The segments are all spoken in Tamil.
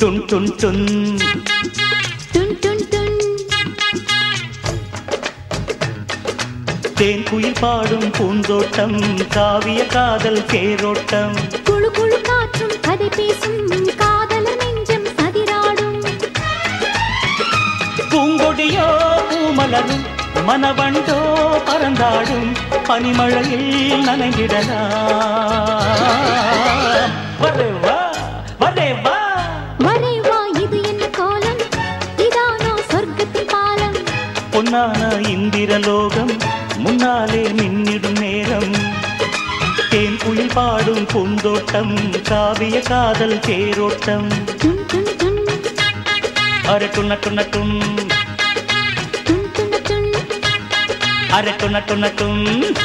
டுன் டுன் டுன் டுன் டுன் டுன் தேன் குயில் பாடும் பூந்தோட்டம் காவிய காதல் தேரோட்டம் குழு குழு காற்றும் கதை பேசும் காதலர் நெஞ்சம் சதிராடும் பூங்கொடியோ பூமலரும் மனவண்டோ பறந்தாடும் பனிமழையில் நனைந்திடலாம் வரே வா வரே வா வரே வா இது என்ன கோலம் இதானோ சொர்க்கத்தின் பாலம் பொன்னான இந்திரலோகம் முன்னாலே மின்னிடும் நேரம் தேன் குயில் பாடும் பூந்தோட்டம் காவிய காதல் தேரோட்டம் டுன் டுன் டுன் அரை டுன்ன டுன்ன டுன் டுன் டுன் டுன் அரை டுன்ன டுன்ன டுன்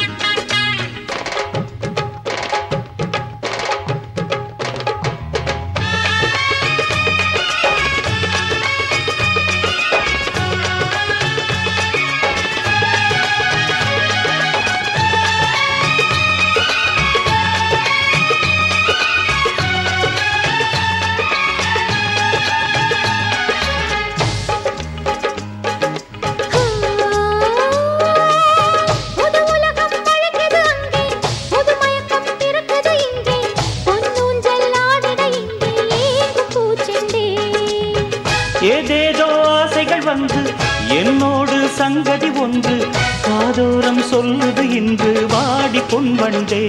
புது உலகம் அழகுது அங்கே புது மயக்கம் பிறக்குது இங்கே பொன்னூஞ்சல் ஆடிட இங்கே ஏங்கும் பூச்செண்டே ஏதேதோ ஆசைகள் வந்து என்னோடு சங்கதி ஒன்று காதோரம் சொல்லுது இன்று வாடி பொன்வண்டே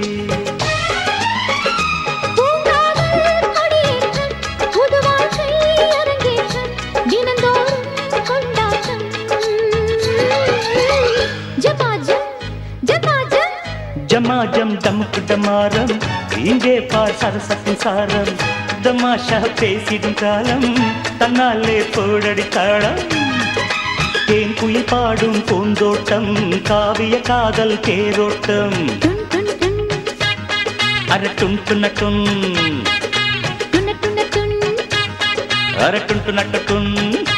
பூங்காவல் கொடியேற்றம் புது வாழ்க்கை அரங்கேற்றம் தினந்தோறும் கொண்டாட்டம் ஜபாஜம் ஜபாஜம் ஜமாஜம் டமுக்கு டமாரம் இங்கே பார் சரசத்தின் சாரம் தமாஷா பேசிடும் காலம் தன்னாலே போடடி தாளம் தேன் குயில் பாடும் பூந்தோட்டம் காவிய காதல் தேரோட்டம் டுன் டுன் டுன் அரட்டும் துண்ணட்டும் டுன டுன டுன் அரட்டும் துண்ணட்டும்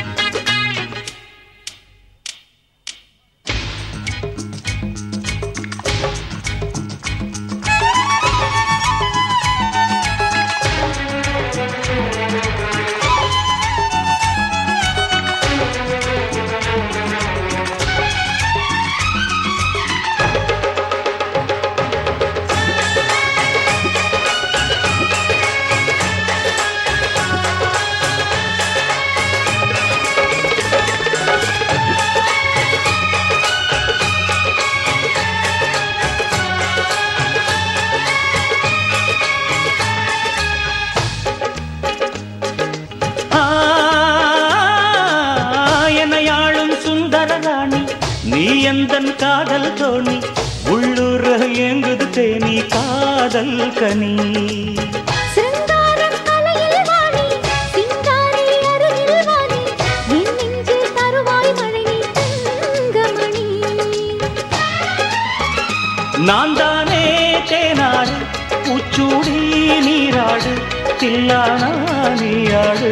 ஆ, என்னையாளும் சுந்தர ராணி நீ எந்தன் காதல் தோணி உள்ளூர எங்குது தேனி காதல் கனி சிருங்காரம் கலையில் வாணி சிங்காரி அருகில் வாணி என் நெஞ்சில் தருவாய் மழை நீ தங்கமணி நான் தானே தேனாடு பூச்சூடி நீராடு தில்லானா நீயாடு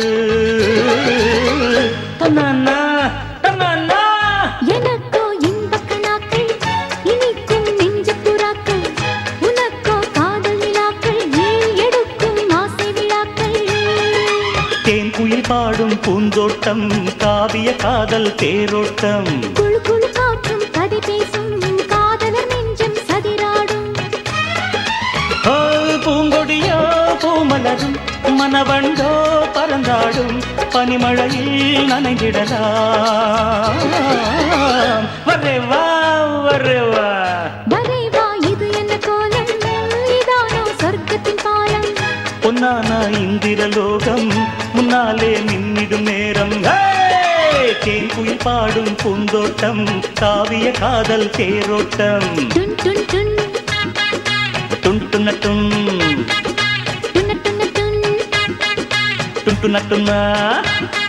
தன்னானா தன்னானா எனக்கோ இன்பக் கணாக்கள் இனிக்கும் நெஞ்சப் புறாக்கள் உனக்கோ காதல் விழாக்கள் நீ எடுக்கும் ஆசை விழாக்கள் தேன் குயில் பாடும் பூந்தோட்டம் காவிய காதல் தேரோட்டம் குழு குழு காற்றும் கதை பேசும் காதலர் நெஞ்சம் சதிராடும் ஓ, பூங்கொடியோ பூமலரும் மனவண்டோ பறந்தாடும் பனிமழையில் நனைந்திடலாம் வரே வா வரே வா வரே வா இது என்ன கோலம் இதானோ சொர்க்கத்தின் பாலம் பொன்னான இந்திரலோகம் முன்னாலே மின்னிடும் நேரம் ஹே! தேன் குயில் பாடும் பூந்தோட்டம் காவிய காதல் தேரோட்டம் டுன் டுன் டுன் டுன் டுன்ன டுன் டுன டுன டுன் டுன் டுன்ன டுன்னா